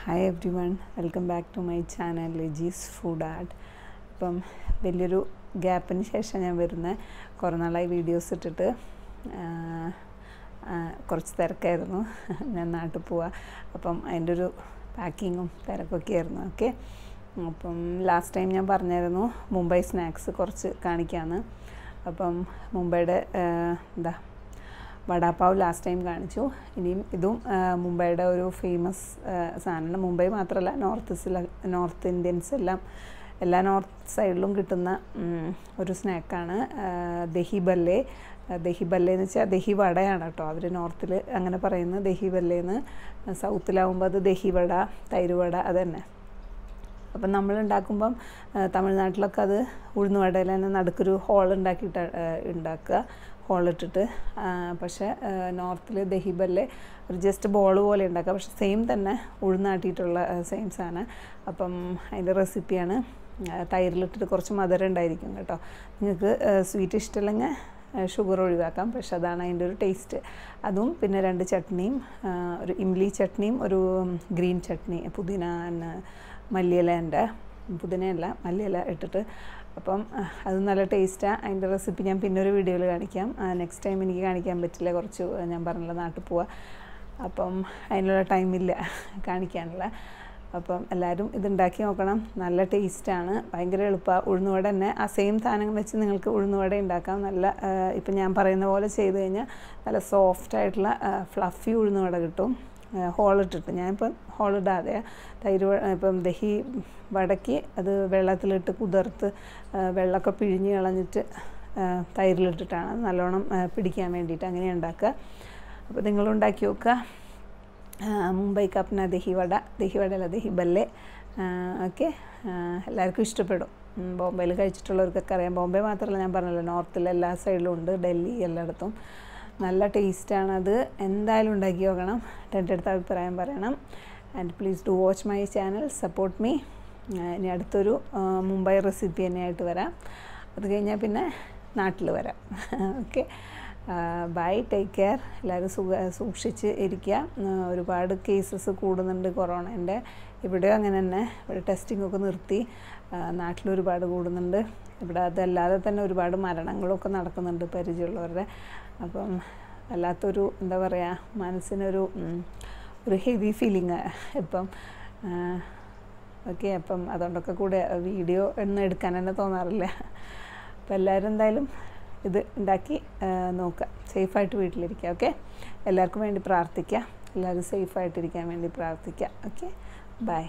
hi every one welcome back to my channel Liji's food art ഇപ്പം വലിയൊരു ഗ്യാപ്പിന് ശേഷം ഞാൻ വരുന്നത് കുറേ നാളായി വീഡിയോസ് ഇട്ടിട്ട് ആ, ആ, കുറച്ച് തിരക്കായിരുന്നു ഞാൻ നാട്ടിൽ പോവാ അപ്പം അതിൻ്റെ ഒരു പാക്കിങ്ങും തിരക്കൊക്കെ ആയിരുന്നു ഓക്കെ അപ്പം ലാസ്റ്റ് ടൈം ഞാൻ പറഞ്ഞായിരുന്നു മുംബൈ സ്നാക്സ് കുറച്ച് കാണിക്കാമെന്ന് അപ്പം മുംബൈയുടെ ആ, എന്താ വടാപ്പാവ് ലാസ്റ്റ് ടൈം കാണിച്ചു ഇനിയും ഇതും ആ, മുംബൈയുടെ ഒരു ഫേമസ് സാധനമാണ് മുംബൈ മാത്രമല്ല നോർത്ത് ഈസ്റ്റിൽ നോർത്ത് ഇന്ത്യൻസ് എല്ലാം എല്ലാ നോർത്ത് സൈഡിലും കിട്ടുന്ന ഉം, ഒരു സ്നാക്കാണ് ദഹി ബല്ലെ ദഹി ബല്ലെ എന്ന് വെച്ചാൽ ദഹി വടയാണ് കേട്ടോ അവർ നോർത്തിൽ അങ്ങനെ പറയുന്നത് ദഹി ബല്ലേന്ന് സൗത്തിലാവുമ്പോൾ അത് ദഹി വട തൈര് വട അത് തന്നെ അപ്പം നമ്മൾ ഉണ്ടാക്കുമ്പം ആ, തമിഴ്നാട്ടിലൊക്കെ അത് ഉഴുന്നുവടയിൽ തന്നെ നടുക്കൊരു ഹോൾ ഉണ്ടാക്കിയിട്ട് ആ, ഉണ്ടാക്കുക ഹോളിട്ടിട്ട് പക്ഷേ നോർത്തിൽ ദഹിബല്ലെ ഒരു ജസ്റ്റ് ബോൾ പോലെ ഉണ്ടാക്കുക പക്ഷെ സെയിം തന്നെ ഉഴുന്നാട്ടിയിട്ടുള്ള സെയിം സാധനം അപ്പം അതിൻ്റെ റെസിപ്പിയാണ് ആ, തൈരിലിട്ടിട്ട് കുറച്ച് മധുരം ഉണ്ടായിരിക്കും കേട്ടോ നിങ്ങൾക്ക് സ്വീറ്റ് ഇഷ്ടമില്ലെങ്കിൽ ഷുഗർ ഒഴിവാക്കാം പക്ഷെ അതാണ് അതിൻ്റെ ഒരു ടേസ്റ്റ് അതും പിന്നെ രണ്ട് ചട്നിയും ആ, ഒരു ഇംലി ചട്നിയും ഒരു ഗ്രീൻ ചട്നി പുതിന മല്ലിയിലേൻ്റെ പുതിനയല്ല മല്ലിയില ഇട്ടിട്ട് അപ്പം ആ, അത് നല്ല ടേസ്റ്റാണ് അതിൻ്റെ റെസിപ്പി ഞാൻ പിന്നെ ഒരു വീഡിയോയിൽ കാണിക്കാം നെക്സ്റ്റ് ടൈം എനിക്ക് കാണിക്കാൻ പറ്റില്ല കുറച്ച് ഞാൻ പറഞ്ഞില്ല നാട്ടിൽ പോവാ അപ്പം അതിനുള്ള ടൈമില്ല കാണിക്കാനുള്ള അപ്പം എല്ലാവരും ഇതുണ്ടാക്കി നോക്കണം നല്ല ടേസ്റ്റാണ് ഭയങ്കര എളുപ്പമാണ് ഉഴുന്നുവട തന്നെ ആ സെയിം സാധനം വെച്ച് നിങ്ങൾക്ക് ഉഴുന്നുവട ഉണ്ടാക്കാം നല്ല ആ, ഇപ്പം ഞാൻ പറയുന്ന പോലെ ചെയ്ത് കഴിഞ്ഞാൽ നല്ല സോഫ്റ്റ് ആയിട്ടുള്ള ഫ്ലഫി ഉഴുന്നുവട കിട്ടും ഹോളിട്ടിട്ട് ഞാനിപ്പം ഹോളിടാതെ തൈര് വ- ഇപ്പം ദഹി വടക്കി അത് വെള്ളത്തിലിട്ട് കുതിർത്ത് ആ, വെള്ളമൊക്കെ പിഴിഞ്ഞ് കളഞ്ഞിട്ട് ആ, തൈരിലിട്ടിട്ടാണ് നല്ലോണം ആ, പിടിക്കാൻ വേണ്ടിയിട്ട് അങ്ങനെ ഉണ്ടാക്കുക അപ്പോൾ നിങ്ങളുണ്ടാക്കി നോക്കുക ആ, മുംബൈ കപ്ന ദഹി വട ദഹി വട അല്ല ദഹി ബല്ലെ ഓക്കെ എല്ലാവർക്കും ഇഷ്ടപ്പെടും ഉം, ബോംബെയിൽ കഴിച്ചിട്ടുള്ളവർക്കൊക്കെ അറിയാം ബോംബെ മാത്രമല്ല ഞാൻ പറഞ്ഞല്ലോ നോർത്തിൽ എല്ലാ സൈഡിലും ഉണ്ട് ഡൽഹി എല്ലായിടത്തും നല്ല ടേസ്റ്റാണ് അത് എന്തായാലും ഉണ്ടാക്കി നോക്കണം എൻ്റെ അടുത്ത അഭിപ്രായം പറയണം and please do watch my channel support me ഇനി അടുത്തൊരു ആ, മുംബൈ റെസിപ്പി തന്നെയായിട്ട് വരാം അത് കഴിഞ്ഞാൽ പിന്നെ നാട്ടിൽ വരാം ഓക്കെ ബൈ ടേക്ക് കെയർ എല്ലാവരും സുഖ സൂക്ഷിച്ച് ഇരിക്കുക ആ, ഒരുപാട് കേസസ് കൂടുന്നുണ്ട് കൊറോണേൻ്റെ ഇവിടെയും അങ്ങനെ തന്നെ ഇവിടെ ടെസ്റ്റിംഗ് ഒക്കെ നിർത്തി ആ, നാട്ടിലും ഒരുപാട് കൂടുന്നുണ്ട് ഇവിടെ അതല്ലാതെ തന്നെ ഒരുപാട് മരണങ്ങളൊക്കെ നടക്കുന്നുണ്ട് പരിചയമുള്ളവരുടെ അപ്പം വല്ലാത്തൊരു എന്താ പറയുക മനസ്സിനൊരു ഉം, ഒരു ഹെവി ഫീലിംഗ് ഇപ്പം ഓക്കെ അപ്പം അതുകൊണ്ടൊക്കെ കൂടെ വീഡിയോ ഒന്നും എടുക്കാൻ തന്നെ തോന്നാറില്ല അപ്പോൾ എല്ലാവരും എന്തായാലും ഇത് ഉണ്ടാക്കി ആ, നോക്കുക സേഫായിട്ട് വീട്ടിലിരിക്കുക ഓക്കെ എല്ലാവർക്കും വേണ്ടി പ്രാർത്ഥിക്കുക എല്ലാവരും സേഫായിട്ടിരിക്കാൻ വേണ്ടി പ്രാർത്ഥിക്കുക ഓക്കെ ബൈ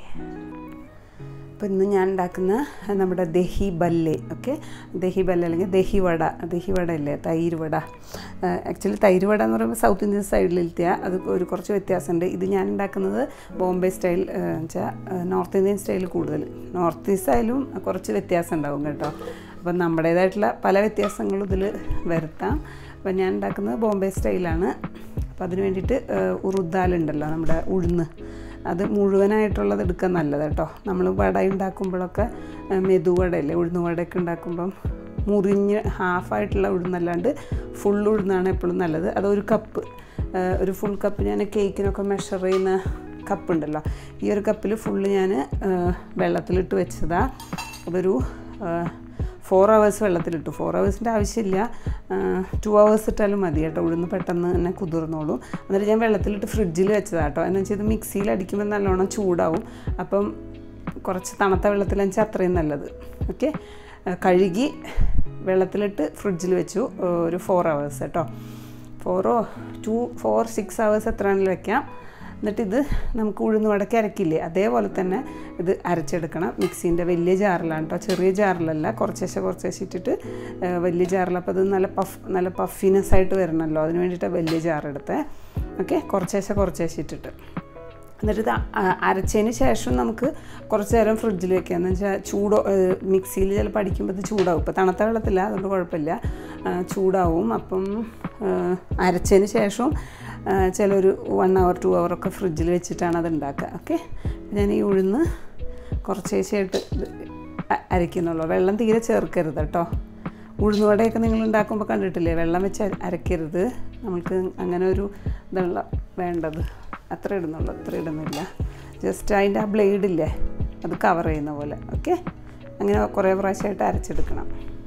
അപ്പോൾ ഇന്ന് ഞാൻ ഉണ്ടാക്കുന്ന നമ്മുടെ ദഹി ബല്ലെ ഓക്കെ ദഹി ബല്ലെ അല്ലെങ്കിൽ ദഹി വട ദഹി വട ഇല്ലേ തൈര് വട ആക്ച്വലി തൈര് വട എന്ന് പറയുമ്പോൾ സൗത്ത് ഇന്ത്യൻ സ്റ്റൈലിലെത്തിയ അത് ഒരു കുറച്ച് വ്യത്യാസമുണ്ട് ഇത് ഞാൻ ഉണ്ടാക്കുന്നത് ബോംബെ സ്റ്റൈൽ വെച്ചാൽ നോർത്ത് ഇന്ത്യൻ സ്റ്റൈൽ കൂടുതൽ നോർത്ത് ഈസ്റ്റ് ആയാലും കുറച്ച് വ്യത്യാസം ഉണ്ടാവും കേട്ടോ അപ്പം നമ്മുടേതായിട്ടുള്ള പല വ്യത്യാസങ്ങളും ഇതിൽ വരുത്താം അപ്പം ഞാൻ ഉണ്ടാക്കുന്നത് ബോംബെ സ്റ്റൈലാണ് അപ്പോൾ അതിന് വേണ്ടിയിട്ട് ഉറുദാലുണ്ടല്ലോ നമ്മുടെ ഉഴുന്ന് അത് മുഴുവനായിട്ടുള്ളത് എടുക്കാൻ നല്ലത് കേട്ടോ നമ്മൾ വട ഉണ്ടാക്കുമ്പോഴൊക്കെ ആ, മെതുവടയല്ലേ ഉഴുന്ന് വടയൊക്കെ ഉണ്ടാക്കുമ്പം മുറിഞ്ഞ് ഹാഫായിട്ടുള്ള ഉഴുന്നല്ലാണ്ട് ഫുൾ ഉഴുന്നാണ് എപ്പോഴും നല്ലത് അതൊരു കപ്പ് ആ, ഒരു ഫുൾ കപ്പ് ഞാൻ കേക്കിനൊക്കെ മെഷർ ചെയ്യുന്ന കപ്പ് ഉണ്ടല്ലോ ഈ ഒരു കപ്പിൽ ഫുള്ള് ഞാൻ വെള്ളത്തിലിട്ട് വെച്ചതാണ് അതൊരു ഫോർ അവേഴ്സ് വെള്ളത്തിലിട്ടു ഫോർ അവേഴ്സിൻ്റെ ആവശ്യമില്ല ടു അവേഴ്സ് ഇട്ടാലും മതി കേട്ടോ ഉഴുന്ന് പെട്ടെന്ന് തന്നെ കുതിർന്നോളും എന്നിട്ട് ഞാൻ വെള്ളത്തിലിട്ട് ഫ്രിഡ്ജിൽ വെച്ചതാണ് കേട്ടോ എന്ന് വെച്ചാൽ ഇത് മിക്സിയിൽ അടിക്കുമ്പോൾ നല്ലോണം ചൂടാവും അപ്പം കുറച്ച് തണുത്ത വെള്ളത്തിൽ വെച്ചാൽ അത്രയും നല്ലത് ഓക്കെ കഴുകി വെള്ളത്തിലിട്ട് ഫ്രിഡ്ജിൽ വെച്ചു ആ, ഒരു ഫോർ അവേഴ്സ് കേട്ടോ ഫോറോ ടു ഫോർ സിക്സ് അവേഴ്സ് എത്ര വേണമെങ്കിലും വെക്കാം എന്നിട്ട് ഇത് നമുക്ക് ഉഴുന്ന് വടക്കി അരക്കില്ലേ അതേപോലെ തന്നെ ഇത് അരച്ചെടുക്കണം മിക്സീൻ്റെ വലിയ ജാറിലാണ് കേട്ടോ ചെറിയ ജാറിലല്ല കുറച്ചേശ്ശെ കുറച്ചേശ്ശെ ഇട്ടിട്ട് ആ, വലിയ ജാറിൽ അപ്പോൾ അത് നല്ല പഫ് നല്ല പഫിനെസ് ആയിട്ട് വരണമല്ലോ അതിന് വേണ്ടിയിട്ടാണ് വലിയ ജാർ എടുത്തത് ഓക്കെ കുറച്ചേശ്ശെ കുറച്ചേശ്ശെ ഇട്ടിട്ട് എന്നിട്ട് ഇത് അ- അരച്ചതിന് ശേഷം നമുക്ക് കുറച്ച് നേരം ഫ്രിഡ്ജിൽ വെക്കുക എന്ന് വെച്ചാൽ ചൂടോ മിക്സിയിൽ ചിലപ്പോൾ അടിക്കുമ്പോൾ ഇത് ചൂടാവും ഇപ്പോൾ തണുത്ത വെള്ളത്തില്ല അതുകൊണ്ട് കുഴപ്പമില്ല ആ, ചൂടാവും അപ്പം ആ, അരച്ചതിന് ശേഷം ആ, ചിലൊരു വൺ അവർ ടു ഒക്കെ ഫ്രിഡ്ജിൽ വെച്ചിട്ടാണ് അത് ഉണ്ടാക്കുക ഓക്കെ ഞാൻ ഈ ഉഴുന്ന് കുറച്ചേശയായിട്ട് ഇത് അ- അരയ്ക്കുന്നുള്ളൂ വെള്ളം തീരെ ചേർക്കരുത് കേട്ടോ ഉഴുന്നുവടയൊക്കെ നിങ്ങൾ ഉണ്ടാക്കുമ്പോൾ കണ്ടിട്ടില്ലേ വെള്ളം വെച്ച് അര- അരയ്ക്കരുത് നമ്മൾക്ക് അങ്ങനെ ഒരു ഇതുള്ള വേണ്ടത് അത്ര ഇടുന്നുള്ളൂ അത്ര ഇടുന്നില്ല ജസ്റ്റ് അതിൻ്റെ ആ ബ്ലേഡില്ലേ അത് കവർ ചെയ്യുന്ന പോലെ ഓക്കെ അങ്ങനെ കുറേ പ്രാവശ്യമായിട്ട് അരച്ചെടുക്കണം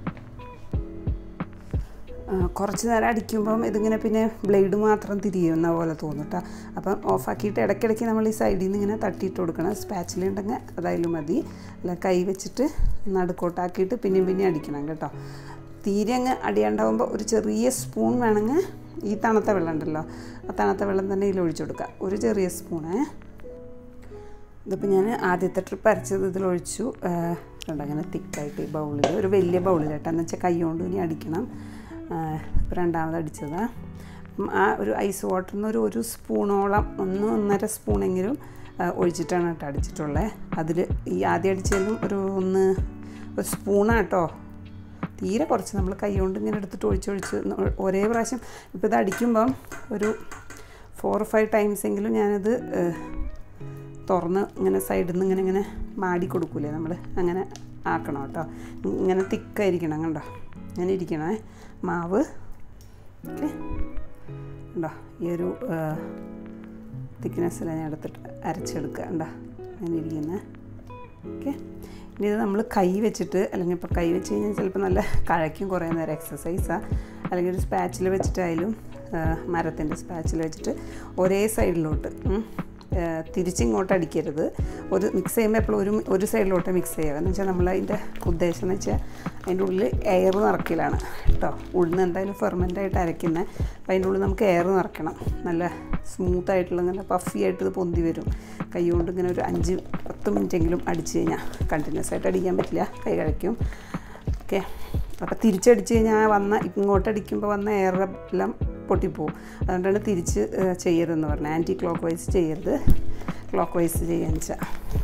കുറച്ച് നേരം അടിക്കുമ്പം ഇതിങ്ങനെ പിന്നെ ബ്ലേഡ് മാത്രം തിരിയുന്ന പോലെ തോന്നും കേട്ടോ അപ്പം ഓഫാക്കിയിട്ട് ഇടയ്ക്കിടയ്ക്ക് നമ്മൾ ഈ സൈഡിൽ നിന്ന് ഇങ്ങനെ തട്ടിയിട്ട് കൊടുക്കണം സ്പാച്ചിലുണ്ടെങ്കിൽ അതായാലും മതി അല്ല കൈ വെച്ചിട്ട് നടുക്കോട്ടാക്കിയിട്ട് പിന്നെയും പിന്നെയും അടിക്കണം കേട്ടോ തീരെ അങ്ങ് അടിയാണ്ടാവുമ്പോൾ ഒരു ചെറിയ സ്പൂൺ വേണമെങ്കിൽ ഈ തണുത്ത വെള്ളം ഉണ്ടല്ലോ ആ തണുത്ത വെള്ളം തന്നെ ഇതിൽ ഒഴിച്ചു കൊടുക്കുക ഒരു ചെറിയ സ്പൂണേ ഇതിപ്പോൾ ഞാൻ ആദ്യത്തെ ട്രിപ്പ് അരച്ചത് ഇതിലൊഴിച്ചു കണ്ടോ അങ്ങനെ തിക്കായിട്ട് ഈ ബൗളിൽ ഒരു വലിയ ബൗളിൽ കേട്ടോ എന്ന് വെച്ചാൽ കൈ കൊണ്ട് ഇനി അടിക്കണം ഇപ്പോൾ രണ്ടാമത് അടിച്ചത് അപ്പം ആ ഒരു ഐസ് വാട്ടറിൽ നിന്ന് ഒരു ഒരു സ്പൂണോളം ഒന്ന് ഒന്നര സ്പൂണെങ്കിലും ഒഴിച്ചിട്ടാണ് കേട്ടോ അടിച്ചിട്ടുള്ളത് അതിൽ ഈ ആദ്യം അടിച്ചതിലും ഒരു ഒന്ന് ഒരു സ്പൂണാട്ടോ തീരെ കുറച്ച് നമ്മൾ കൈ കൊണ്ട് ഇങ്ങനെ എടുത്തിട്ട് ഒഴിച്ചൊഴിച്ച് ഒരേ പ്രാവശ്യം ഇപ്പോൾ ഇത് അടിക്കുമ്പം ഒരു ഫോർ ഫൈവ് ടൈംസ് എങ്കിലും ഞാനത് തുറന്ന് ഇങ്ങനെ സൈഡിൽ നിന്ന് ഇങ്ങനെ ഇങ്ങനെ മാടി കൊടുക്കൂലേ നമ്മൾ അങ്ങനെ ആക്കണം കേട്ടോ ഇങ്ങനെ തിക്കായിരിക്കണം കണ്ടോ ഇങ്ങനെ ഇരിക്കണേ മാവ് ഓക്കെ ഉണ്ടോ ഈ ഒരു തിക്നെസ്സിൽ ഞാൻ എടുത്തിട്ട് അരച്ചെടുക്കുക ഉണ്ടോ അങ്ങനെ ഇരിക്കുന്നത് ഓക്കെ ഇനി ഇത് നമ്മൾ കൈ വെച്ചിട്ട് അല്ലെങ്കിൽ ഇപ്പോൾ കൈ വെച്ച് കഴിഞ്ഞാൽ ചിലപ്പോൾ നല്ല കഴയ്ക്കും കുറേ നേരം എക്സസൈസാണ് അല്ലെങ്കിൽ ഒരു സ്പാച്ചിൽ വെച്ചിട്ടായാലും മരത്തിൻ്റെ സ്പാച്ചിൽ വെച്ചിട്ട് ഒരേ സൈഡിലോട്ട് തിരിച്ചിങ്ങോട്ട് അടിക്കരുത് ഒരു മിക്സ് ചെയ്യുമ്പോൾ എപ്പോഴും ഒരു ഒരു സൈഡിലോട്ട് മിക്സ് ചെയ്യുക എന്ന് വെച്ചാൽ നമ്മൾ അതിൻ്റെ ഉദ്ദേശം എന്ന് വെച്ചാൽ അതിൻ്റെ ഉള്ളിൽ എയർ നിറക്കലാണ് കേട്ടോ ഉഴുന്ന് എന്തായാലും ഫെർമെൻ്റായിട്ട് അരയ്ക്കുന്നത് അപ്പോൾ അതിൻ്റെ ഉള്ളിൽ നമുക്ക് എയർ നിറയ്ക്കണം നല്ല സ്മൂത്ത് ആയിട്ടുള്ള നല്ല പഫി ആയിട്ട് ഇത് പൊന്തി വരും കൈ കൊണ്ട് ഇങ്ങനെ ഒരു അഞ്ച് പത്ത് മിനിറ്റ് എങ്കിലും അടിച്ച് കഴിഞ്ഞാൽ കണ്ടിന്യൂസ് ആയിട്ട് അടിക്കാൻ പറ്റില്ല കൈ കഴിക്കും ഓക്കെ അപ്പോൾ തിരിച്ചടിച്ച് കഴിഞ്ഞാൽ വന്ന ഇങ്ങോട്ട് അടിക്കുമ്പോൾ വന്ന എയർ എല്ലാം പൊട്ടിപ്പോവും അതുകൊണ്ടാണ് തിരിച്ച് ചെയ്യരുതെന്ന് പറഞ്ഞത് ആൻറ്റി ക്ലോക്ക് വൈസ് ചെയ്യരുത് ക്ലോക്ക് വൈസ് ചെയ്യാന്ന് വെച്ചാൽ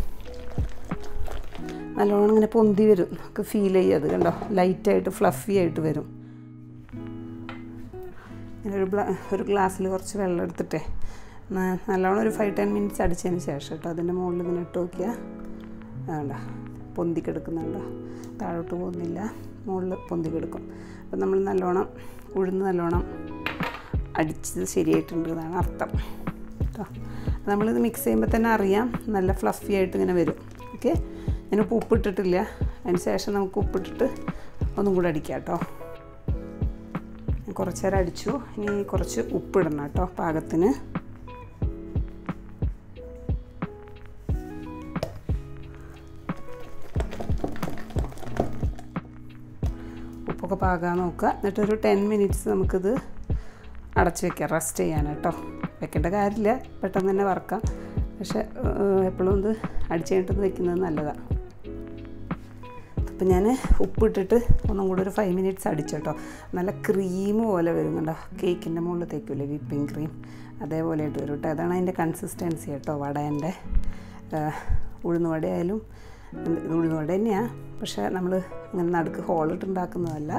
നല്ലോണം ഇങ്ങനെ പൊന്തി വരും നമുക്ക് ഫീൽ ചെയ്യത് കണ്ടോ ലൈറ്റായിട്ട് ഫ്ലഫി ആയിട്ട് വരും ഇങ്ങനെ ഒരു ഒരു ഗ്ലാസ്സിൽ കുറച്ച് വെള്ളം എടുത്തിട്ടേ നല്ലോണം ഒരു ഫൈവ് ടെൻ മിനിറ്റ്സ് അടിച്ചതിന് ശേഷം കേട്ടോ അതിൻ്റെ മുകളിൽ ഇങ്ങനെ ഇട്ട് നോക്കിയാൽ വേണ്ട പൊന്തി കിടക്കുന്നുണ്ടോ താഴോട്ട് പോകുന്നില്ല മുകളിൽ പൊന്തി കിടക്കും അപ്പം നമ്മൾ നല്ലോണം ഉഴുന്ന് നല്ലോണം അടിച്ചത് ശരിയായിട്ടുണ്ട് എന്നാണ് അർത്ഥം കേട്ടോ നമ്മളിത് മിക്സ് ചെയ്യുമ്പോൾ തന്നെ അറിയാം നല്ല ഫ്ലഫി ആയിട്ട് ഇങ്ങനെ വരും ഓക്കെ ഞാനിപ്പോൾ ഉപ്പിട്ടിട്ടില്ല അതിന് ശേഷം നമുക്ക് ഉപ്പിട്ടിട്ട് ഒന്നും കൂടെ അടിക്കാം കേട്ടോ കുറച്ച് നേരം അടിച്ചു ഇനി കുറച്ച് ഉപ്പിടണം കേട്ടോ പാകത്തിന് ഉപ്പൊക്കെ പാകാൻ നോക്കുക എന്നിട്ടൊരു ടെൻ മിനിറ്റ്സ് നമുക്കിത് അടച്ച് വെക്കാം റെസ്റ്റ് ചെയ്യാൻ കേട്ടോ വെക്കേണ്ട കാര്യമില്ല പെട്ടെന്ന് തന്നെ വറക്കാം പക്ഷെ എപ്പോഴും ഇത് അടിച്ച് കഴിഞ്ഞിട്ട് വെക്കുന്നത് നല്ലതാണ് അപ്പം ഞാൻ ഉപ്പിട്ടിട്ട് ഒന്നും കൂടെ ഒരു ഫൈവ് മിനിറ്റ്സ് അടിച്ചു കേട്ടോ നല്ല ക്രീം പോലെ വരുന്നുണ്ടോ കേക്കിൻ്റെ മുകളിൽ തേക്കില്ലേ വിപ്പിംഗ് ക്രീം അതേപോലെ ആയിട്ട് വരും കേട്ടോ അതാണ് അതിൻ്റെ കൺസിസ്റ്റൻസി കേട്ടോ വടേൻ്റെ ഉഴുന്ന് വടയായാലും ഇത് ഉഴുന്ന് വട തന്നെയാണ് പക്ഷേ നമ്മൾ ഇങ്ങനെ നടുക്ക് ഹോളിട്ട് ഉണ്ടാക്കുന്നതല്ല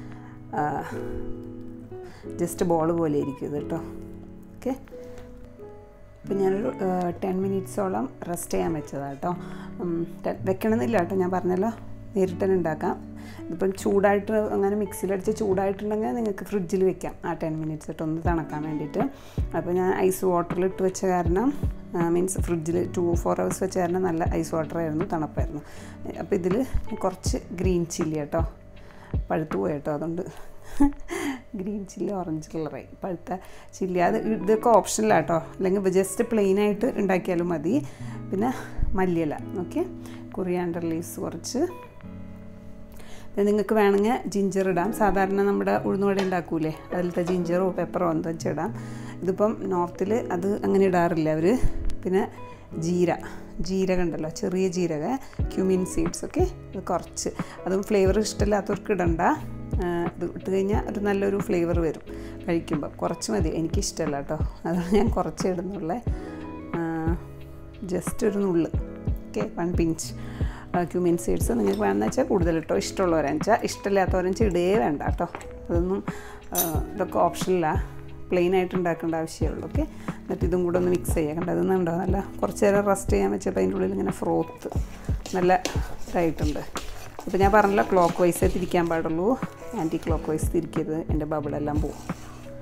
ജസ്റ്റ് ബോൾ പോലെ ഇരിക്കും ഇത് കേട്ടോ ഓക്കെ ഇപ്പം ഞാനൊരു ടെൻ മിനിറ്റ്സോളം റെസ്റ്റ് ചെയ്യാൻ വെച്ചതാണ് കേട്ടോ വെക്കണമെന്നില്ല കേട്ടോ ഞാൻ പറഞ്ഞല്ലോ നേരിട്ട് തന്നെ ഉണ്ടാക്കാം ഇതിപ്പം ചൂടായിട്ട് അങ്ങനെ മിക്സിയിലടിച്ച് ചൂടായിട്ടുണ്ടെങ്കിൽ നിങ്ങൾക്ക് ഫ്രിഡ്ജിൽ വെക്കാം ആ ടെൻ മിനിറ്റ്സ് ഇട്ട് ഒന്ന് തണക്കാൻ വേണ്ടിയിട്ട് അപ്പോൾ ഞാൻ ഐസ് വാട്ടറിൽ ഇട്ട് വെച്ച കാരണം മീൻസ് ഫ്രിഡ്ജിൽ ടു ഫോർ ഹവേഴ്സ് വെച്ച കാരണം നല്ല ഐസ് വാട്ടറായിരുന്നു തണുപ്പായിരുന്നു അപ്പോൾ ഇതിൽ കുറച്ച് ഗ്രീൻ ചില്ലി കേട്ടോ പഴുത്തു പോയി കേട്ടോ അതുകൊണ്ട് ഗ്രീൻ ചില്ലി ഓറഞ്ച് കളറായി പഴുത്ത ചില്ലി അത് ഇതൊക്കെ ഓപ്ഷനിലാണ് കേട്ടോ അല്ലെങ്കിൽ ജസ്റ്റ് പ്ലെയിൻ ആയിട്ട് ഉണ്ടാക്കിയാലും മതി പിന്നെ മല്ലിയില ഓക്കെ കൊറിയാണ്ടർ ലീവ്സ് കുറച്ച് പിന്നെ നിങ്ങൾക്ക് വേണമെങ്കിൽ ജിഞ്ചർ ഇടാം സാധാരണ നമ്മുടെ ഉഴുന്നുവട ഉണ്ടാക്കൂലേ അതിലത്തെ ജിഞ്ചറോ പെപ്പറോ എന്താ വെച്ചാൽ ഇടാം ഇതിപ്പം നോർത്തിൽ അത് അങ്ങനെ ഇടാറില്ല അവർ പിന്നെ ജീര ജീരക ഉണ്ടല്ലോ ചെറിയ ജീരക ക്യൂമിൻ സീഡ്സ് ഒക്കെ ഇത് കുറച്ച് അതും ഫ്ലേവർ ഇഷ്ടമില്ലാത്തവർക്ക് ഇടണ്ട ഇത് ഇട്ട് കഴിഞ്ഞാൽ ഒരു നല്ലൊരു ഫ്ലേവർ വരും കഴിക്കുമ്പോൾ കുറച്ച് മതി എനിക്കിഷ്ടമല്ല കേട്ടോ അതാണ് ഞാൻ കുറച്ച് ഇടുന്നുള്ളേ ജസ്റ്റ് ഒരു നുള്ള് okay one pinch cumin seeds നിങ്ങൾക്ക് വേണമെന്ന് വെച്ചാൽ കൂടുതൽ ഇട്ടോ ഇഷ്ടമുള്ളവരെന്ന് വെച്ചാൽ ഇഷ്ടമില്ലാത്തവരെന്ന് വെച്ചാൽ ഇടേ വേണ്ട കേട്ടോ അതൊന്നും ഇതൊക്കെ ഓപ്ഷനിലാണ് പ്ലെയിൻ ആയിട്ട് ഉണ്ടാക്കേണ്ട ആവശ്യമുള്ളൂ ഓക്കെ എന്നിട്ട് ഇതും കൂടെ ഒന്ന് മിക്സ് ചെയ്യുക കണ്ടത് ഉണ്ടോ നല്ല കുറച്ച് നേരം റെസ്റ്റ് ചെയ്യാൻ വെച്ചപ്പോൾ അതിൻ്റെ ഉള്ളിൽ ഇങ്ങനെ ഫ്രോത്ത് നല്ല ഇതായിട്ടുണ്ട് അപ്പോൾ ഞാൻ പറഞ്ഞല്ലോ ക്ലോക്ക് വൈസേ തിരിക്കാൻ പാടുള്ളൂ ആൻറ്റി ക്ലോക്ക് വൈസ് തിരിക്കരുത് എൻ്റെ ബബിളെല്ലാം പോവും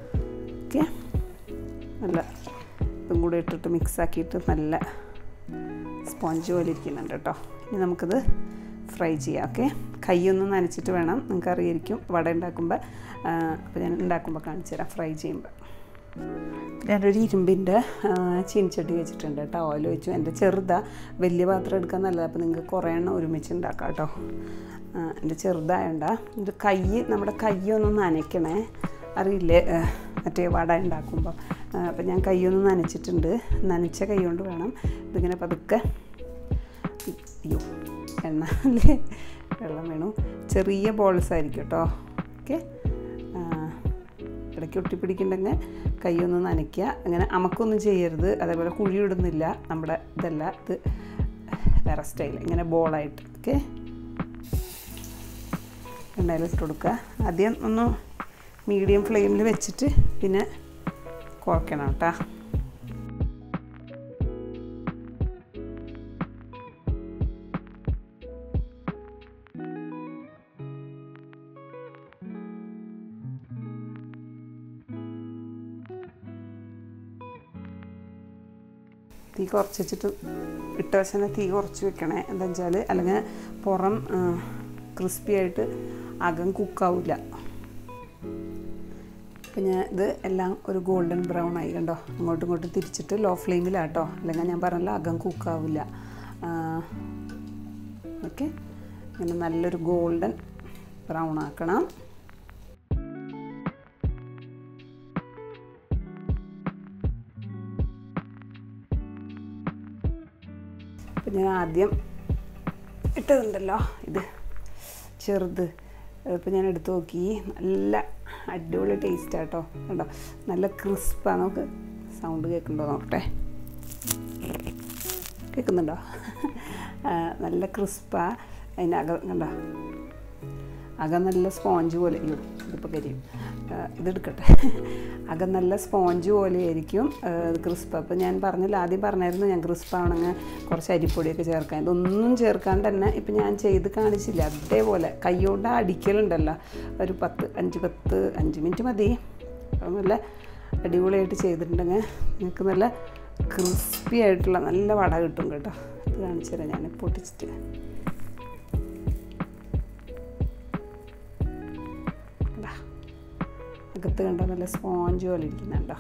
ഓക്കെ നല്ല ഇതും കൂടെ ഇട്ടിട്ട് മിക്സ് ആക്കിയിട്ട് നല്ല സ്പോഞ്ച് പോലെ ഇരിക്കുന്നുണ്ട് കേട്ടോ ഇനി നമുക്കിത് ഫ്രൈ ചെയ്യാം ഓക്കെ കൈയൊന്നും നനച്ചിട്ട് വേണം നിങ്ങൾക്ക് അറിയായിരിക്കും വട ഉണ്ടാക്കുമ്പോൾ അപ്പോൾ ഞാൻ ഉണ്ടാക്കുമ്പോൾ കാണിച്ചു തരാം ഫ്രൈ ചെയ്യുമ്പോൾ ഞാനൊരു ഇരുമ്പിൻ്റെ ചീനിച്ചട്ടി വെച്ചിട്ടുണ്ട് കേട്ടോ ഓയിൽ വെച്ചു എൻ്റെ ചെറുതാ വലിയ പാത്രം എടുക്കാൻ നല്ലത് അപ്പോൾ നിങ്ങൾക്ക് കുറേ എണ്ണം ഒരുമിച്ച് ഉണ്ടാക്കാം കേട്ടോ എൻ്റെ ചെറുതായണ്ട ഇത് കൈ നമ്മുടെ കൈയൊന്ന് നനയ്ക്കണേ അറിയില്ലേ മറ്റേ വട ഉണ്ടാക്കുമ്പോൾ അപ്പം ഞാൻ കൈയൊന്ന് നനച്ചിട്ടുണ്ട് നനച്ച കൈ കൊണ്ട് വേണം ഇതിങ്ങനെ പതുക്കെ അയ്യോ എണ്ണ അല്ലേ വെള്ളം വേണു ചെറിയ ബോൾസ് ആയിരിക്കും കേട്ടോ ഓക്കെ ഇടയ്ക്ക് ഒട്ടിപ്പിടിക്കുന്നുണ്ടെങ്കിൽ കൈയൊന്ന് നനയ്ക്കുക അങ്ങനെ അമക്കൊന്നും ചെയ്യരുത് അതേപോലെ കുഴിയിടുന്നില്ല നമ്മുടെ ഇതല്ല ഇത് വേറെ സ്റ്റൈൽ ഇങ്ങനെ ബോളായിട്ട് ഓക്കെ എണ്ണയിലിട്ട് കൊടുക്കുക ആദ്യം ഒന്ന് മീഡിയം ഫ്ലെയിമിൽ വെച്ചിട്ട് പിന്നെ കുറയ്ക്കണം കേട്ടോ തീ കുറച്ച് വെച്ചിട്ട് ഇട്ട വശം തീ കുറച്ച് വെക്കണേ എന്താ വെച്ചാൽ അല്ലെങ്കിൽ പുറം ക്രിസ്പി ആയിട്ട് അകം കുക്കാവില്ല അപ്പം ഞാൻ ഇത് എല്ലാം ഒരു ഗോൾഡൻ ബ്രൗൺ ആയി കണ്ടോ അങ്ങോട്ടും ഇങ്ങോട്ടും തിരിച്ചിട്ട് ലോ ഫ്ലെയിമിലാട്ടോ അല്ലെങ്കിൽ ഞാൻ പറഞ്ഞല്ലോ അകം കുക്കാവില്ല ഓക്കെ ഇങ്ങനെ നല്ലൊരു ഗോൾഡൻ ബ്രൗൺ ആക്കണം അപ്പം ഞാൻ ആദ്യം ഇട്ടതുണ്ടല്ലോ ഇത് ചെറുത് ഇപ്പം ഞാൻ എടുത്തു നോക്കി നല്ല അടിപൊളി ടേസ്റ്റ് ആട്ടോ കണ്ടോ നല്ല ക്രിസ്പാണ് നമുക്ക് സൗണ്ട് കേൾക്കുന്നുണ്ടോ നോക്കട്ടെ കേൾക്കുന്നുണ്ടോ നല്ല ക്രിസ്പാ അതിൻ്റെ അകം കണ്ടോ അകം നല്ല സ്പോഞ്ച് പോലെ അയ്യോ ഇതിപ്പോൾ കരിയും ഇതെടുക്കട്ടെ അകം നല്ല സ്പോഞ്ച് പോലെ ആയിരിക്കും ക്രിസ്പ് അപ്പോൾ ഞാൻ പറഞ്ഞില്ല ആദ്യം പറഞ്ഞായിരുന്നു ഞാൻ ക്രിസ്പ് ആവണമെങ്കിൽ കുറച്ച് അരിപ്പൊടിയൊക്കെ ചേർക്കാൻ ഇതൊന്നും ചേർക്കാണ്ട് തന്നെ ഇപ്പം ഞാൻ ചെയ്ത് കാണിച്ചില്ല അതേപോലെ കൈകൊണ്ട് അടിക്കലുണ്ടല്ലോ ഒരു പത്ത് അഞ്ച് പത്ത് അഞ്ച് മിനിറ്റ് മതി നല്ല അടിപൊളിയായിട്ട് ചെയ്തിട്ടുണ്ടെങ്കിൽ നിങ്ങൾക്ക് നല്ല ക്രിസ്പി ആയിട്ടുള്ള നല്ല വട കിട്ടും കേട്ടോ ഇത് കാണിച്ചു തരാം ഞാൻ പൊട്ടിച്ചിട്ട് അകത്ത് കണ്ടോ നല്ല സ്പോഞ്ച് പോലെ ഇരിക്കുന്നുണ്ടോ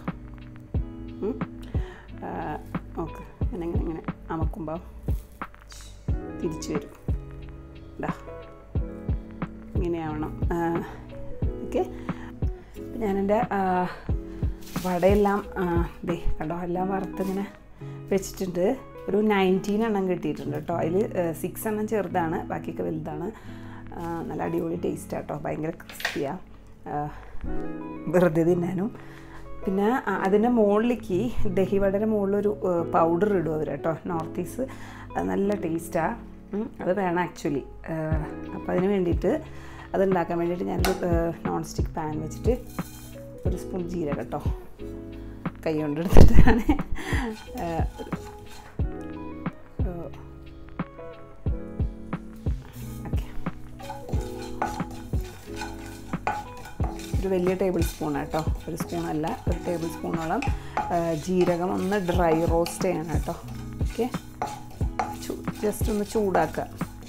ഓക്കെ ഇങ്ങനെ ഇങ്ങനെ ഇങ്ങനെ അമക്കുമ്പോൾ തിരിച്ചു വരും ഇതാ ഇങ്ങനെയാവണം ഓക്കെ ഞാനെൻ്റെ വടയെല്ലാം ദേ കണ്ടോ എല്ലാം വറുത്തിങ്ങനെ വെച്ചിട്ടുണ്ട് ഒരു നയൻറ്റീൻ എണ്ണം കിട്ടിയിട്ടുണ്ട് കേട്ടോ അതിൽ സിക്സ് എണ്ണം ചെറുതാണ് ബാക്കിയൊക്കെ വലുതാണ് നല്ല അടിപൊളി ടേസ്റ്റ് ആട്ടോ ഭയങ്കര ക്രിസ്പിയാണ് വെറുതെ തിന്നാനും പിന്നെ അതിൻ്റെ മുകളിലേക്ക് ദഹിവടയുടെ മുകളിലൊരു പൗഡർ ഇടും അവർ കേട്ടോ നോർത്ത് ഈസ്റ്റ് അത് നല്ല ടേസ്റ്റാണ് അത് വേണം ആക്ച്വലി അപ്പോൾ അതിന് വേണ്ടിയിട്ട് അത് ഉണ്ടാക്കാൻ വേണ്ടിയിട്ട് ഞാനൊരു നോൺ സ്റ്റിക്ക് പാൻ വെച്ചിട്ട് ഒരു സ്പൂൺ ജീരകം കേട്ടോ കൈ കൊണ്ട് എടുത്തിട്ടാണ് ഒരു വലിയ ടേബിൾ സ്പൂൺ കേട്ടോ ഒരു സ്പൂണല്ല ഒരു ടേബിൾ സ്പൂണോളം ജീരകം ഒന്ന് ഡ്രൈ റോസ്റ്റ് ചെയ്യണം കേട്ടോ ഓക്കെ ജസ്റ്റ് ഒന്ന് ചൂടാക്കുക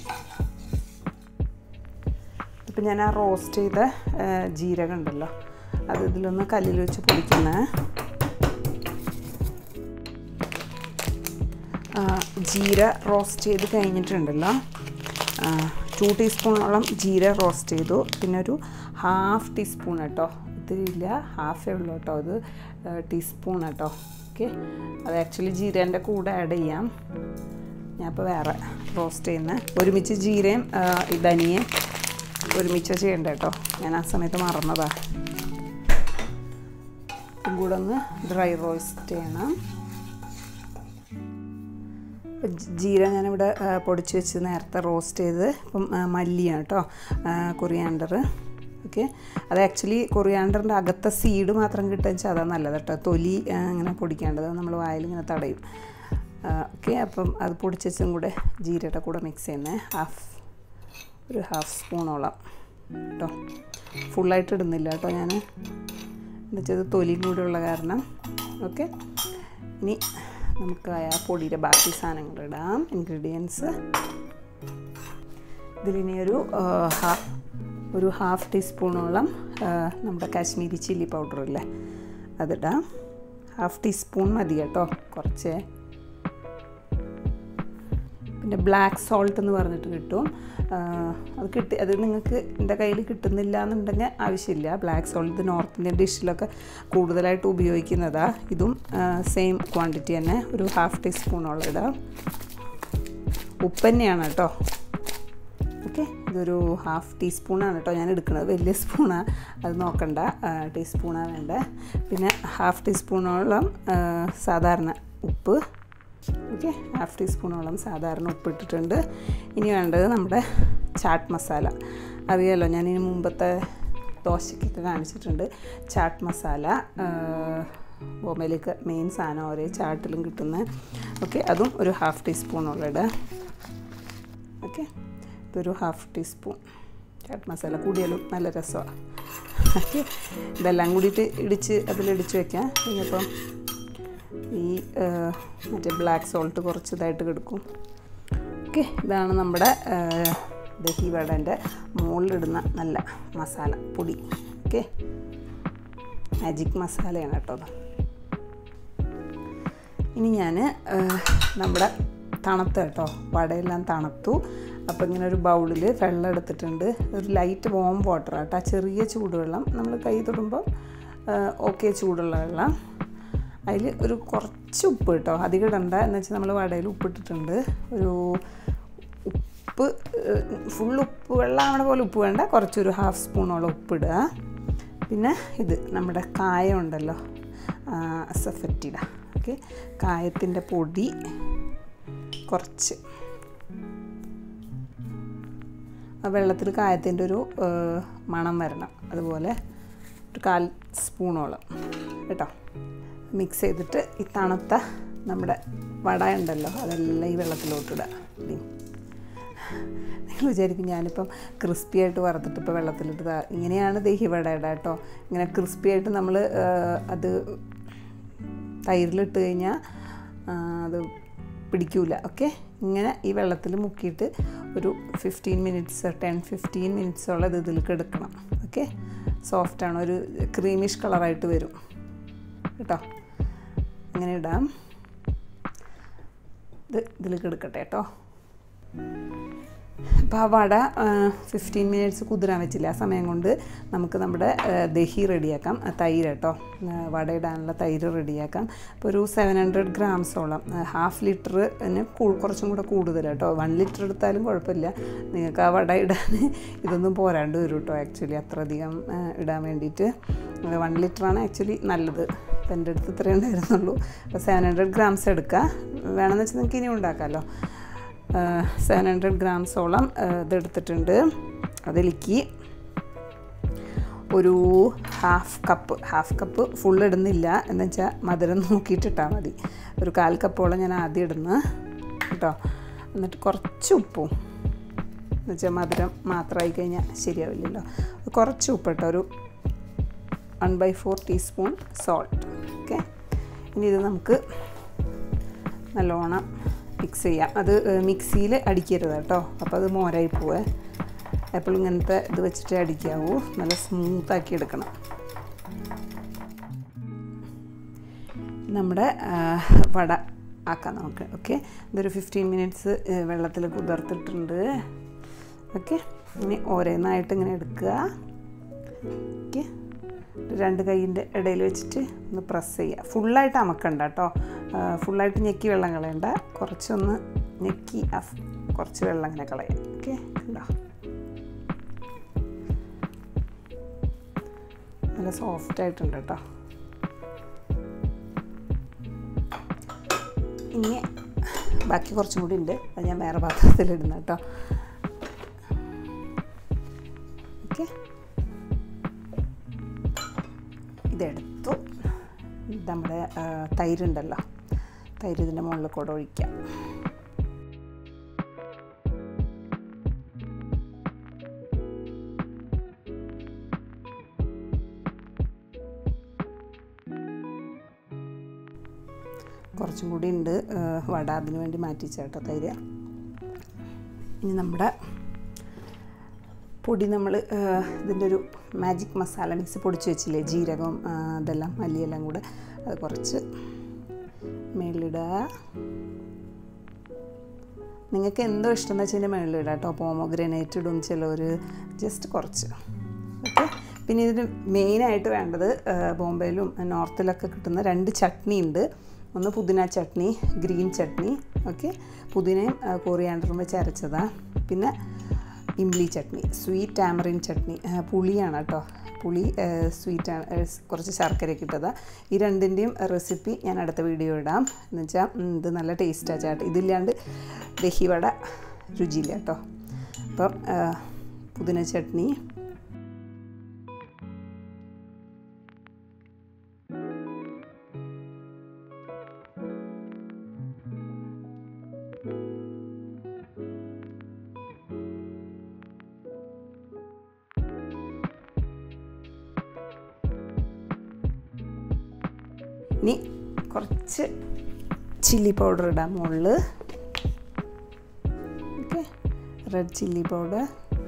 ഇപ്പം ഞാൻ ആ റോസ്റ്റ് ചെയ്ത ജീരകം ഉണ്ടല്ലോ അത് ഇതിലൊന്ന് കല്ലിൽ വെച്ച് പൊടിക്കുന്ന ജീര റോസ്റ്റ് ചെയ്ത് കഴിഞ്ഞിട്ടുണ്ടല്ലോ ടു ടീസ്പൂണോളം ജീര റോസ്റ്റ് ചെയ്തു പിന്നെ ഒരു ഹാഫ് ടീസ്പൂൺ കേട്ടോ ഇതില്ല ഹാഫേ ഉള്ളൂ കേട്ടോ ഇത് ടീസ്പൂൺ കേട്ടോ ഓക്കെ അത് ആക്ച്വലി ജീരേൻ്റെ കൂടെ ആഡ് ചെയ്യാം ഞാൻ ഇപ്പോൾ വേറെ റോസ്റ്റ് ചെയ്യുന്ന ഒരുമിച്ച് ജീരയും ധനിയയും ഒരുമിച്ച് ചെയ്യണ്ട കേട്ടോ ഞാൻ ആ സമയത്ത് മറന്നതാ ഇതും കൂടെ ഒന്ന് ഡ്രൈ റോസ്റ്റ് ചെയ്യണം ജീര ഞാനിവിടെ പൊടിച്ച് വെച്ച് നേരത്തെ റോസ്റ്റ് ചെയ്ത് ഇപ്പം മല്ലിയാണ് കേട്ടോ കൊറിയാണ്ടർ ഓക്കെ അത് ആക്ച്വലി കൊറിയാണ്ടറിൻ്റെ അകത്തെ സീഡ് മാത്രം കിട്ടുക വെച്ചാൽ അതാണ് നല്ലത് കേട്ടോ തൊലി ഇങ്ങനെ പൊടിക്കേണ്ടത് നമ്മൾ വായിൽ ഇങ്ങനെ തടയും ഓക്കെ അപ്പം അത് പൊടിച്ചും കൂടെ ജീരയുടെ കൂടെ മിക്സ് ചെയ്യുന്നത് ഹാഫ് ഒരു ഹാഫ് സ്പൂണോളം കേട്ടോ ഫുള്ളായിട്ട് ഇടുന്നില്ല കേട്ടോ ഞാൻ എന്താ വെച്ചാൽ തൊലിയും കൂടെ ഉള്ള കാരണം ഓക്കെ ഇനി നമുക്ക് ആ പൊടിയുടെ ബാക്കി സാധനങ്ങളിടാം ഇൻഗ്രീഡിയൻസ് ഇതിലിനി ഒരു ഹാഫ് ഒരു ഹാഫ് ടീസ്പൂണോളം നമ്മുടെ കാശ്മീരി ചില്ലി പൗഡർ ഇല്ലേ അതിടാം ഹാഫ് ടീസ്പൂൺ മതി കേട്ടോ കുറച്ച് പിന്നെ ബ്ലാക്ക് സോൾട്ട് എന്ന് പറഞ്ഞിട്ട് കിട്ടും അത് കിട്ടി അത് നിങ്ങൾക്ക് എൻ്റെ കയ്യിൽ കിട്ടുന്നില്ല എന്നുണ്ടെങ്കിൽ ആവശ്യമില്ല ബ്ലാക്ക് സോൾട്ട് ഇത് നോർത്ത് ഇന്ത്യൻ ഡിഷിലൊക്കെ കൂടുതലായിട്ട് ഉപയോഗിക്കുന്നതാണ് ഇതും സെയിം ക്വാണ്ടിറ്റി തന്നെ ഒരു ഹാഫ് ടീസ്പൂണോളം ഇടാം ഉപ്പ് തന്നെയാണ് കേട്ടോ ഓക്കെ ഇതൊരു ഹാഫ് ടീസ്പൂണാണ് കേട്ടോ ഞാൻ എടുക്കുന്നത് വലിയ സ്പൂണാണ് അത് നോക്കണ്ട ടീസ്പൂണാണ് വേണ്ടത് പിന്നെ ഹാഫ് ടീസ്പൂണോളം സാധാരണ ഉപ്പ് ഓക്കെ ഹാഫ് ടീസ്പൂണോളം സാധാരണ ഉപ്പിട്ടിട്ടുണ്ട് ഇനി വേണ്ടത് നമ്മുടെ ചാട്ട് മസാല അറിയാലോ ഞാൻ ഇനി മുമ്പത്തെ ദോശയ്ക്കൊക്കെ കാണിച്ചിട്ടുണ്ട് ചാട്ട് മസാല ബോംബെയിലേക്ക് മെയിൻ സാധനം ഒരേ ചാട്ടിലും കിട്ടുന്ന ഓക്കെ അതും ഒരു ഹാഫ് ടീസ്പൂണോളം ഇടുക ഓക്കെ ഇതൊരു ഹാഫ് ടീസ്പൂൺ ചാട്ട് മസാല കൂടിയാലും നല്ല രസമാണ് ഓക്കെ ഇതെല്ലാം കൂടിയിട്ട് ഇടിച്ച് അതിലിടിച്ച് വെക്കാം ഇനിയിപ്പം ഈ മറ്റേ ബ്ലാക്ക് സോൾട്ട് കുറച്ച് ഇതായിട്ട് കിടക്കും ഓക്കെ ഇതാണ് നമ്മുടെ ദഹി വടൻ്റെ മുകളിലിടുന്ന നല്ല മസാല പൊടി ഓക്കെ മാജിക് മസാലയാണ് കേട്ടോ അത് ഇനി ഞാൻ നമ്മുടെ തണുത്ത് കേട്ടോ വടയെല്ലാം തണുത്തു അപ്പോൾ ഇങ്ങനെ ഒരു ബൗളിൽ വെള്ളം എടുത്തിട്ടുണ്ട് ഒരു ലൈറ്റ് വോം വാട്ടർ കേട്ടോ ചെറിയ ചൂടുവെള്ളം നമ്മൾ കൈ തൊടുമ്പോൾ ഓക്കെ ചൂടുള്ള വെള്ളം അതിൽ ഒരു കുറച്ച് ഉപ്പ് കേട്ടോ അധികം ഇടണ്ട എന്ന് വെച്ചാൽ നമ്മൾ വടയിൽ ഉപ്പിട്ടിട്ടുണ്ട് ഒരു ഉപ്പ് ഫുൾ ഉപ്പ് വെള്ളം പോലെ ഉപ്പ് വേണ്ട കുറച്ചൊരു ഹാഫ് സ്പൂണോളം ഉപ്പിടുക പിന്നെ ഇത് നമ്മുടെ കായം ഉണ്ടല്ലോ സഫറ്റിട ഓക്കെ കായത്തിൻ്റെ പൊടി കുറച്ച് ആ വെള്ളത്തിൽ കായത്തിൻ്റെ ഒരു മണം വരണം അതുപോലെ ഒരു കാൽ സ്പൂണോളം കേട്ടോ മിക്സ് ചെയ്തിട്ട് ഈ തണുത്ത നമ്മുടെ വട ഉണ്ടല്ലോ അതെല്ലാം ഈ വെള്ളത്തിലോട്ടിടുക നിങ്ങൾ വിചാരിക്കും ഞാനിപ്പം ക്രിസ്പി ആയിട്ട് വറുത്തിട്ട് ഇപ്പോൾ വെള്ളത്തിലിട്ട് ഇങ്ങനെയാണ് ദഹി വട ഇടുക കേട്ടോ ഇങ്ങനെ ക്രിസ്പി ആയിട്ട് നമ്മൾ അത് തൈരിലിട്ട് കഴിഞ്ഞാൽ അത് പിടിക്കൂല ഓക്കെ ഇങ്ങനെ ഈ വെള്ളത്തിൽ മുക്കിയിട്ട് ഒരു ഫിഫ്റ്റീൻ മിനിറ്റ്സ് ടെൻ ഫിഫ്റ്റീൻ മിനിറ്റ്സോളം ഇത് ഇതിലേക്ക് എടുക്കണം ഓക്കെ സോഫ്റ്റാണ് ഒരു ക്രീമിഷ് കളറായിട്ട് വരും കേട്ടോ അങ്ങനെ ഇടാം ഇത് ഇതിലേക്ക് എടുക്കട്ടെ കേട്ടോ അപ്പോൾ ആ വട ഫിഫ്റ്റീൻ മിനിറ്റ്സ് കുതിരാൻ വെച്ചില്ല ആ സമയം കൊണ്ട് നമുക്ക് നമ്മുടെ ദഹി റെഡിയാക്കാം തൈര് കേട്ടോ വട ഇടാനുള്ള തൈര് റെഡിയാക്കാം അപ്പോൾ ഒരു സെവൻ ഹൺഡ്രഡ് ഗ്രാംസോളം ഹാഫ് ലിറ്ററിന് കുറച്ചും കൂടെ കൂടുതൽ കേട്ടോ വൺ ലിറ്റർ എടുത്താലും കുഴപ്പമില്ല നിങ്ങൾക്ക് ആ വട ഇടാൻ ഇതൊന്നും പോരാണ്ട് വരും കേട്ടോ ആക്ച്വലി അത്രയധികം ഇടാൻ വേണ്ടിയിട്ട് വൺ ലിറ്ററാണ് ആക്ച്വലി നല്ലത് അപ്പോൾ എൻ്റെ അടുത്ത് ഇത്രയേ ഉണ്ടായിരുന്നുള്ളൂ അപ്പോൾ സെവൻ ഹൺഡ്രഡ് ഗ്രാംസ് എടുക്കുക വേണമെന്ന് വെച്ചാൽ നിങ്ങൾക്ക് ഇനിയും ഉണ്ടാക്കാമല്ലോ സെവൻ ഹൺഡ്രഡ് ഗ്രാംസോളം ഇതെടുത്തിട്ടുണ്ട് അതിലേക്ക് ഒരു half cup half cup full ഇടുന്നില്ല എന്ന് വെച്ചാൽ മധുരം നോക്കിയിട്ടിട്ടാൽ മതി ഒരു കാൽ കപ്പോളം ഞാൻ ആദ്യം ഇടുന്നു കേട്ടോ എന്നിട്ട് കുറച്ച് ഉപ്പും എന്ന് വെച്ചാൽ മധുരം മാത്രമായി കഴിഞ്ഞാൽ ശരിയാവില്ലല്ലോ കുറച്ച് ഉപ്പ് കേട്ടോ ഒരു one by four teaspoon salt okay ഇനി ഇത് നമുക്ക് നല്ലോണം മിക്സ് ചെയ്യാം അത് മിക്സിയിൽ അടിക്കരുത് കേട്ടോ അപ്പോൾ അത് മോരായി പോവേ എപ്പോഴും ഇങ്ങനത്തെ ഇത് വെച്ചിട്ട് അടിക്കാവൂ നല്ല സ്മൂത്താക്കി എടുക്കണം നമ്മുടെ വട ആക്കാം നമുക്ക് ഓക്കെ ഇതൊരു ഫിഫ്റ്റീൻ മിനിറ്റ്സ് വെള്ളത്തിൽ കുതിർത്തിട്ടുണ്ട് ഓക്കെ ഇനി ഓരോന്നായിട്ട് ഇങ്ങനെ എടുക്കുക ഓക്കെ രണ്ട് കൈയിൻ്റെ ഇടയിൽ വെച്ചിട്ട് ഒന്ന് പ്രസ് ചെയ്യുക ഫുള്ളായിട്ട് അമക്കണ്ട കേട്ടോ ഫുള്ളായിട്ട് ഞെക്കി വെള്ളം കളയണ്ട കുറച്ചൊന്ന് ഞെക്കി കുറച്ച് വെള്ളം ഇങ്ങനെ കളയാം ഓക്കെ ഉണ്ടോ നല്ല സോഫ്റ്റ് ആയിട്ടുണ്ട് കേട്ടോ ഇനി ബാക്കി കുറച്ചും കൂടി ഉണ്ട് അത് ഞാൻ വേറെ പാത്രത്തിലിടുന്ന കേട്ടോ ഓക്കെ ഇതെടുത്തു നമ്മുടെ തൈരുണ്ടല്ലോ തൈര് ഇതിൻ്റെ മുകളിൽ കൂടെ ഒഴിക്കാം കുറച്ചും കൂടി ഉണ്ട് വട അതിന് വേണ്ടി മാറ്റി ചേട്ടോ തൈര് ഇനി നമ്മുടെ പൊടി നമ്മൾ ഇതിൻ്റെ ഒരു മാജിക് മസാല മിക്സ് പൊടിച്ച് വെച്ചില്ലേ ജീരകം അതെല്ലാം മല്ലിയെല്ലാം കൂടെ അത് കുറച്ച് മേളിടുക നിങ്ങൾക്ക് എന്തോ ഇഷ്ടം എന്ന് വെച്ചാൽ മേളിലിടുക കേട്ടോ പോമോഗ്രനേറ്റ് ഇടും ചിലവർ ജസ്റ്റ് കുറച്ച് ഓക്കെ പിന്നെ ഇതിന് മെയിനായിട്ട് വേണ്ടത് ബോംബെയിലും നോർത്തിലൊക്കെ കിട്ടുന്ന രണ്ട് ചട്നി ഉണ്ട് ഒന്ന് പുതിന ചട്നി ഗ്രീൻ ചട്നി ഓക്കെ പുതിനയും കോറിയാണ്ടറും വെച്ച് അരച്ചതാണ് പിന്നെ ഇംലി ചട്നി സ്വീറ്റ് ടാമറിൻ ചട്നി പുളിയാണ് കേട്ടോ പുളി സ്വീറ്റാണ് കുറച്ച് ശർക്കരയൊക്കെ ഇട്ടത് ഈ രണ്ടിൻ്റെയും റെസിപ്പി ഞാൻ അടുത്ത വീഡിയോ ഇടാം എന്ന് വെച്ചാൽ ഇത് നല്ല ടേസ്റ്റാണ് ചാട്ട് ഇതില്ലാണ്ട് ദഹിവട രുചിയില്ല കേട്ടോ അപ്പം പുതിന ചട്നി ഇനി കുറച്ച് ചില്ലി പൗഡർ ഇടാം മുകളിൽ ഓക്കെ റെഡ് ചില്ലി പൗഡർ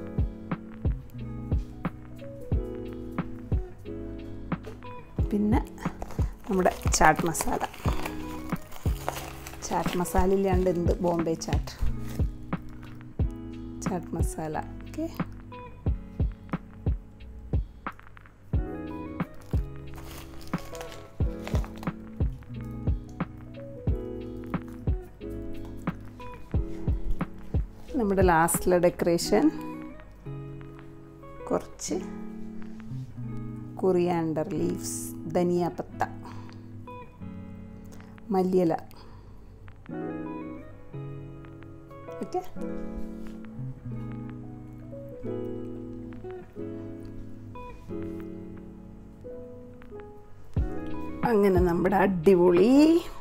പിന്നെ നമ്മുടെ ചാട്ട് മസാല ചാട്ട് മസാല ഇല്ലാണ്ട് എന്ത് ബോംബെ ചാട്ട് ചാട്ട് മസാല ഓക്കെ നമ്മുടെ ലാസ്റ്റിലെ ഡെക്കറേഷൻ കുറച്ച് കൊറിയാണ്ടർ ലീവ്സ് ധനിയ പത്ത മല്ലിയില ഓക്കെ അങ്ങനെ നമ്മുടെ അടിപൊളി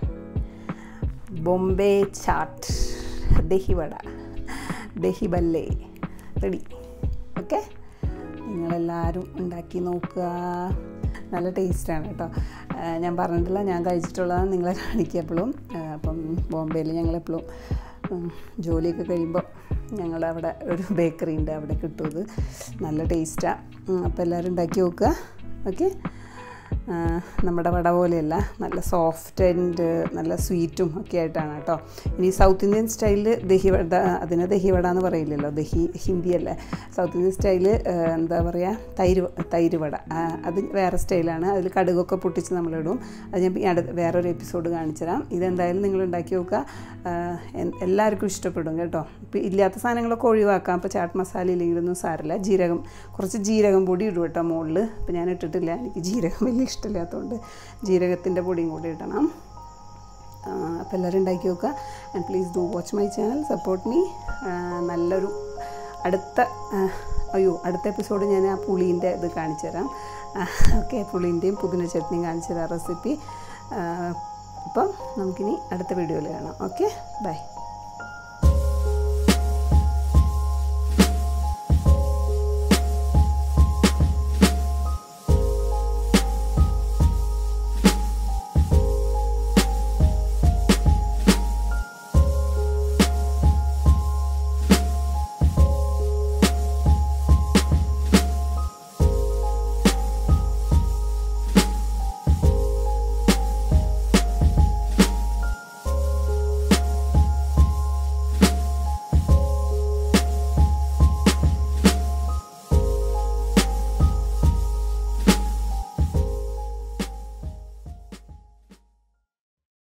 ബോംബെ ചാട്ട് ദഹിവട ദഹിബല്ലേ റെഡി ഓക്കെ നിങ്ങളെല്ലാവരും ഉണ്ടാക്കി നോക്കുക നല്ല ടേസ്റ്റാണ് കേട്ടോ ഞാൻ പറഞ്ഞിട്ടില്ല ഞാൻ കഴിച്ചിട്ടുള്ളതാണ് നിങ്ങളെ കാണിക്കപ്പോഴും അപ്പം ബോംബെയിൽ ഞങ്ങളെപ്പോഴും ജോലിയൊക്കെ കഴിയുമ്പോൾ ഞങ്ങളവിടെ ഒരു ബേക്കറി ഉണ്ട് അവിടെ കിട്ടും ഇത് നല്ല ടേസ്റ്റാണ് അപ്പോൾ എല്ലാവരും ഉണ്ടാക്കി നോക്കുക ഓക്കെ നമ്മുടെ വട പോലെയല്ല നല്ല സോഫ്റ്റ് ആൻഡ് നല്ല സ്വീറ്റും ഒക്കെ ആയിട്ടാണ് കേട്ടോ ഇനി സൗത്ത് ഇന്ത്യൻ സ്റ്റൈലിൽ ദഹി വട അതിന് ദഹി വട എന്ന് പറയില്ലല്ലോ ദഹി ഹിന്ദിയല്ലേ സൗത്ത് ഇന്ത്യൻ സ്റ്റൈല് എന്താ പറയുക തൈര് തൈര് വട അത് വേറെ സ്റ്റൈലാണ് അതിൽ കടുകൊക്കെ പൊട്ടിച്ച് നമ്മളിടും അത് ഞാൻ അടു വേറൊരു എപ്പിസോഡ് കാണിച്ചു തരാം ഇതെന്തായാലും നിങ്ങൾ ഉണ്ടാക്കി നോക്കുക എല്ലാവർക്കും ഇഷ്ടപ്പെടും കേട്ടോ ഇപ്പം ഇല്ലാത്ത സാധനങ്ങളൊക്കെ ഒഴിവാക്കാം അപ്പോൾ ചാട്ട് മസാല ഇല്ലെങ്കിലൊന്നും സാരമില്ല ജീരകം കുറച്ച് ജീരകം പൊടി ഇടും കേട്ടോ മുകളിൽ അപ്പോൾ ഞാൻ ഇട്ടിട്ടില്ല എനിക്ക് ജീരകം വലിയ ഇഷ്ടമില്ലാത്തതുകൊണ്ട് ജീരകത്തിൻ്റെ പൊടിയും കൂടി ഇടണം അപ്പോൾ എല്ലാവരും ഉണ്ടാക്കി നോക്കുക and please do watch my channel support me നല്ലൊരു അടുത്ത അയ്യോ അടുത്ത എപ്പിസോഡ് ഞാൻ ആ പുളീൻ്റെ ഇത് കാണിച്ചു തരാം ഓക്കെ പുളീൻ്റെയും പുതിന ചട്നിയും കാണിച്ചു തരാം റെസിപ്പി അപ്പം നമുക്കിനി അടുത്ത വീഡിയോയിൽ കാണാം ഓക്കെ ബൈ